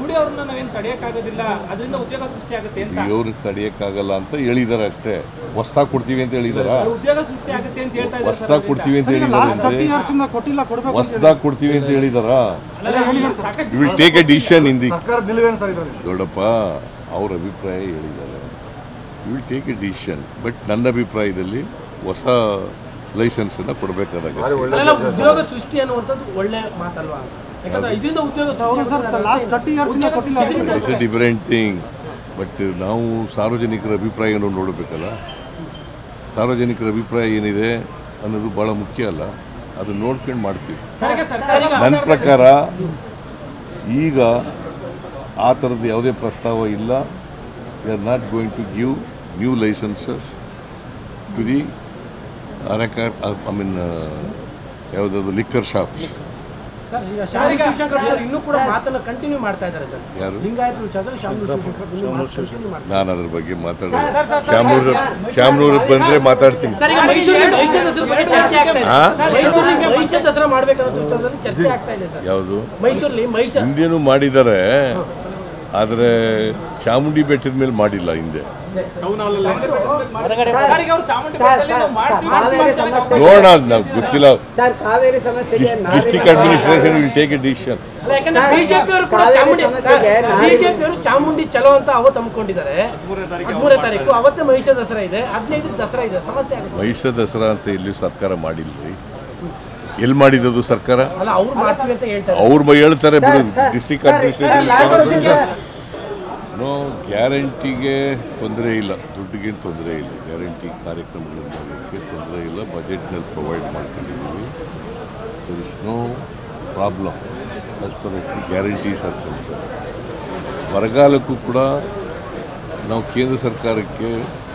ಮೋಡಿ ಅವ್ರನ್ನ ನಾವೇನ್ ತಡೆಯಕ್ಕಾಗೋದಿಲ್ಲ ಅದರಿಂದ ಉದ್ಯೋಗ ಸೃಷ್ಟಿ ಆಗುತ್ತೆ ಅಂತ ಇವ್ರಿಗೆ ತಡೆಯೋಕ್ಕಾಗಲ್ಲ ಅಂತ ಹೇಳಿದ್ದಾರೆ ಅಷ್ಟೇ ಹೊಸ್ದಾಗಿ ಕೊಡ್ತೀವಿ ಅಂತ ಹೇಳಿದಾರ ಉದ್ಯೋಗ ಸೃಷ್ಟಿ ಆಗುತ್ತೆ ಅಂತ ಹೇಳ್ತಾ ಇದ್ದಾರೆ ಸರ್ ಹೊಸ್ದಾಗಿ ಕೊಡ್ತೀವಿ ಅಂತ ಲಾಸ್ಟ್ ತರ್ಟಿ ಹೇಳಿದಾರೆ ಇಯರ್ಸ್ ಇಂದ ಕೊಟ್ಟಿಲ್ಲ ಕೊಡಬೇಕು ಹೊಸ್ದಾಗಿ ಕೊಡ್ತೀವಿ ಅಂತ ಹೇಳಿದಾರ ಅಲ್ಲ, ಸಾಕಷ್ಟು you will take a decision in the ಸರ್ಕಾರ ನಿಲುವೇನು ಸರ್ ಇದರಲ್ಲಿ ದೊಡ್ಡಪ್ಪ ಅವ್ರ ಅಭಿಪ್ರಾಯ ಹೇಳಿದ್ದಾರೆ you will take a decision but ನನ್ನ ಅಭಿಪ್ರಾಯದಲ್ಲಿ ಹೊಸ ಲೈಸೆನ್ಸನ್ನು ಕೊಡಬೇಕಾದಾಗ ಅಲ್ಲೆಲ್ಲ ಉದ್ಯೋಗ ಸೃಷ್ಟಿ ಅನ್ನುವಂಥದ್ದು ಒಳ್ಳೆ ಮಾತಲ್ವಾ ಯಾಕಂದ್ರೆ ಇದರಿಂದ ಉದ್ಯೋಗ ಹೌದು ಸರ್ ಲಾಸ್ಟ್ ತರ್ಟಿ ಇಯರ್ಸ್ ಇಂದ ಕೊಟ್ಟಿಲ್ಲ it's a different thing but ನಾವು ಸಾರ್ವಜನಿಕರ ಅಭಿಪ್ರಾಯವನ್ನು ನೋಡಬೇಕಲ್ಲ ಸಾರ್ವಜನಿಕರ ಅಭಿಪ್ರಾಯ ಏನಿದೆ ಅನ್ನೋದು ಭಾಳ ಮುಖ್ಯ ಅಲ್ಲ ಅದನ್ನ ನೋಡ್ಕೊಂಡು ಮಾಡ್ತೀವಿ ಸರ್, ಈಗ ಸರ್ಕಾರ ಈಗ ನನ್ನ ಪ್ರಕಾರ ಈಗ ಆ ಥರದ್ದು ಯಾವುದೇ ಪ್ರಸ್ತಾವ ಇಲ್ಲ we are not going to give new licences to the ಅರೆಕಾರ್ ಐ ಮೀನ್ ಯಾವುದಾದ್ರು ಲಿಕ್ಕರ್ ಶಾಪ್ಸ್ ಸರ್ ಈಗ ಶಾಮೂಲ್ ಶಿವಶಂಕರ್ ಸರ್ ಇನ್ನೂ ಕೂಡ ಮಾತನ್ನ ಕಂಟಿನ್ಯೂ ಮಾಡ್ತಾ ಇದ್ದಾರೆ ಸರ್ ಯಾರು ಲಿಂಗಾಯತ ವಿಚಾರದಲ್ಲಿ ಶಾಮೂಲ್ ಶಿವಶಂಕರ್ ಇನ್ನೂ ಮಾತು continue ಮಾಡ್ತಾರೆ. ನಾನು ಅದ್ರ ಬಗ್ಗೆ ಮಾತಾಡೋದು ಶ್ಯಾಮ್ನೂರ್ ಶ್ಯಾಮ್ನೂರ್ ಬಂದರೆ ಮಾತಾಡ್ತೀನಿ ಸರ್ ಈಗ ಮೈಸೂರಲ್ಲಿ ಮಹಿಷ ದಸರಾ ಬಗ್ಗೆ ಚರ್ಚೆ ಆಗ್ತಾ ಇದೆ ಹಾ? ಮೈಸೂರಲ್ಲಿ ಮಹಿಷ ದಸರಾ ಮಾಡ್ಬೇಕನ್ನೋ ವಿಚಾರದಲ್ಲಿ ಚರ್ಚೆ ಆಗ್ತಾ ಇದೆ ಸರ್ ಯಾವುದು ಮೈಸೂರಲ್ಲಿ ಮಹಿಷ ಹಿಂದೆನೂ ಮಾಡಿದ್ದಾರೆ ಆದರೆ ಚಾಮುಂಡಿ ಬೆಟ್ಟದ ಮೇಲೆ ಮಾಡಿಲ್ಲ ಹಿಂದೆ ಸರ್ಕಾರಿಗೆ ಅವ್ರು ಚಾಮುಂಡಿ ಬೆಟ್ಟದಲ್ಲಿ ನಾವು ಮಾಡ್ತೀವಿ ಕಾವೇರಿ ಮಾಡ್ತೀವಿ ಅಂತ ಸಮಸ್ಯೆ ನೋಡೋಣ ಅದು ನಾವು ಗೊತ್ತಿಲ್ಲ ಸರ್ ಕಾವೇರಿ ಸಮಸ್ಯೆಗೆ district administration will take a decision ಅಲ್ಲ, ಯಾಕಂದ್ರೆ ಸರ್, ಬಿಜೆಪಿ ಅವರು ಕೂಡ ಕಾವೇರಿ ಚಾಮುಂಡಿ ಸಮಸ್ಯೆಗೆ ನಾಳೆ- ಬಿಜೆಪಿ ಅವರು ಚಾಮುಂಡಿ ಚಲೋ ಅಂತ ಅವತ್ತು ಹಮ್ಮಿಕೊಂಡಿದ್ದಾರೆ ಹದಿಮೂರನೇ ತಾರೀಕು ಅವತ್ತೇ ಮಹಿಷ ದಸರಾ ಇದೆ ಹದಿನೈದಕ್ಕೆ ದಸರಾ ಇದೆ ಸಮಸ್ಯೆ ಆಗುತ್ತೆ ಮಹಿಷ ದಸರಾ ಅಂತ ಎಲ್ಲಿ ಸರ್ಕಾರ ಮಾಡಿಲ್ರಿ ಎಲ್ಲಿ ಮಾಡಿದ್ದು ಸರ್ಕಾರ ಅಲ್ಲ ಅವ್ರು ಮಾಡ್ತೀವಿ ಅಂತ ಹೇಳ್ತಾರೆ ಅವ್ರು ಮ- ಹೇಳ್ತಾರೆ ಬಿಡು ಡಿಸ್ಟ್ರಿಕ್ಟ್ ಸರ್, ಅಡ್ಮಿನಿಸ್ಟ್ರೇಷನ್ ನೋ ಗ್ಯಾರಂಟಿಗೆ ತೊಂದರೆ ಇಲ್ಲ ದುಡ್ಡಿಗೇನು ತೊಂದರೆ ಇಲ್ಲ ಗ್ಯಾರಂಟಿ ಕಾರ್ಯಕ್ರಮಗಳನ್ನು ಮಾಡೋಕ್ಕೆ ತೊಂದರೆ ಇಲ್ಲ ಬಜೆಟ್ನಲ್ಲಿ ಪ್ರೊವೈಡ್ ಮಾಡ್ಕೊಂಡಿದ್ದೀವಿ there is no problem as per as the guarantees are concern ಬರಗಾಲಕ್ಕೂ ಕೂಡ ನಾವು ಕೇಂದ್ರ ಸರ್ಕಾರಕ್ಕೆ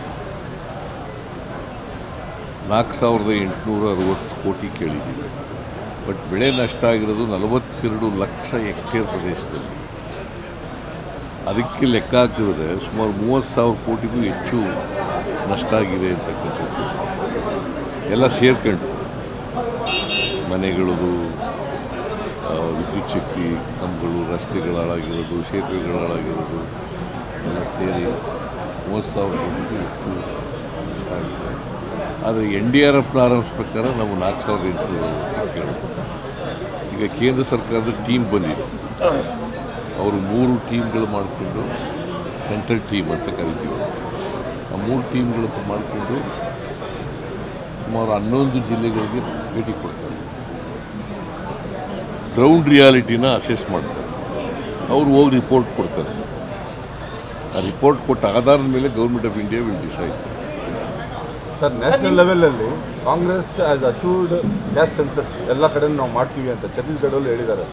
ನಾಲ್ಕು ಸಾವಿರದ ಎಂಟುನೂರ ಅರವತ್ತು ಕೋಟಿ ಕೇಳಿದ್ದೀವಿ ಬಟ್ ಬೆಳೆ ನಷ್ಟ ಆಗಿರೋದು ನಲವತ್ತೆರಡು ಲಕ್ಷ ಹೆಕ್ಟೇರ್ ಪ್ರದೇಶದಲ್ಲಿ ಅದಕ್ಕೆ ಲೆಕ್ಕ ಹಾಕಿದ್ರೆ ಸುಮಾರು ಮೂವತ್ತು ಸಾವಿರ ಕೋಟಿಗೂ ಹೆಚ್ಚು ನಷ್ಟ ಆಗಿದೆ ಅಂತಕ್ಕಂಥದ್ದು ಎಲ್ಲ ಸೇರ್ಕೊಂಡು ಮನೆಗಳದು ಆ, ವಿದ್ಯುತ್ ಶಕ್ತಿ ಕಂಬಗಳು ರಸ್ತೆಗಳು ಹಾಳಾಗಿರೋದು ಸೇತುವೆಗಳು ಹಾಳಾಗಿರೋದು ಎಲ್ಲ ಸೇರಿ ಮೂವತ್ತು ಸಾವಿರ ಕೋಟಿಗೂ ಹೆಚ್ಚು ನಷ್ಟ ಆಗಿದೆ ಆದರೆ ಎನ್ ಡಿ ಆರ್ ಎಫ್ನ ಆರಂಭಿಸ್ ಪ್ರಕಾರ ನಾವು ನಾಲ್ಕು ಸಾವಿರದ ಎಂಟುನೂರ ಅರವತ್ತು ಕೇಳೋದು ಈಗ ಕೇಂದ್ರ ಸರ್ಕಾರದ ಟೀಮ್ ಬಂದಿದೆ ಅವರು ಮೂರು ಟೀಮ್ಗಳು ಮಾಡಿಕೊಂಡು ಸೆಂಟ್ರಲ್ ಟೀಮ್ ಅಂತ ಕರಿತೀವಿ ಆ ಮೂರು ಟೀಮ್ಗಳು ಮಾಡಿಕೊಂಡು ಸುಮಾರು ಹನ್ನೊಂದು ಜಿಲ್ಲೆಗಳಿಗೆ ಭೇಟಿ ಕೊಡ್ತಾರೆ ಗ್ರೌಂಡ್ ರಿಯಾಲಿಟಿನ ಅಸೆಸ್ ಮಾಡ್ತಾರೆ ಅವ್ರು ಹೋಗಿ ರಿಪೋರ್ಟ್ ಕೊಡ್ತಾರೆ ಆ ರಿಪೋರ್ಟ್ ಕೊಟ್ಟ ಆಧಾರದ ಮೇಲೆ government of India will decide sir national ಲೆವೆಲಲ್ಲಿ Congress as assured caste census ಎಲ್ಲ ಕಡೆ ನಾವು ಮಾಡ್ತೀವಿ ಅಂತ ಛತ್ತೀಸ್ಗಢಲ್ಲಿ ಹೇಳಿದ್ದಾರೆ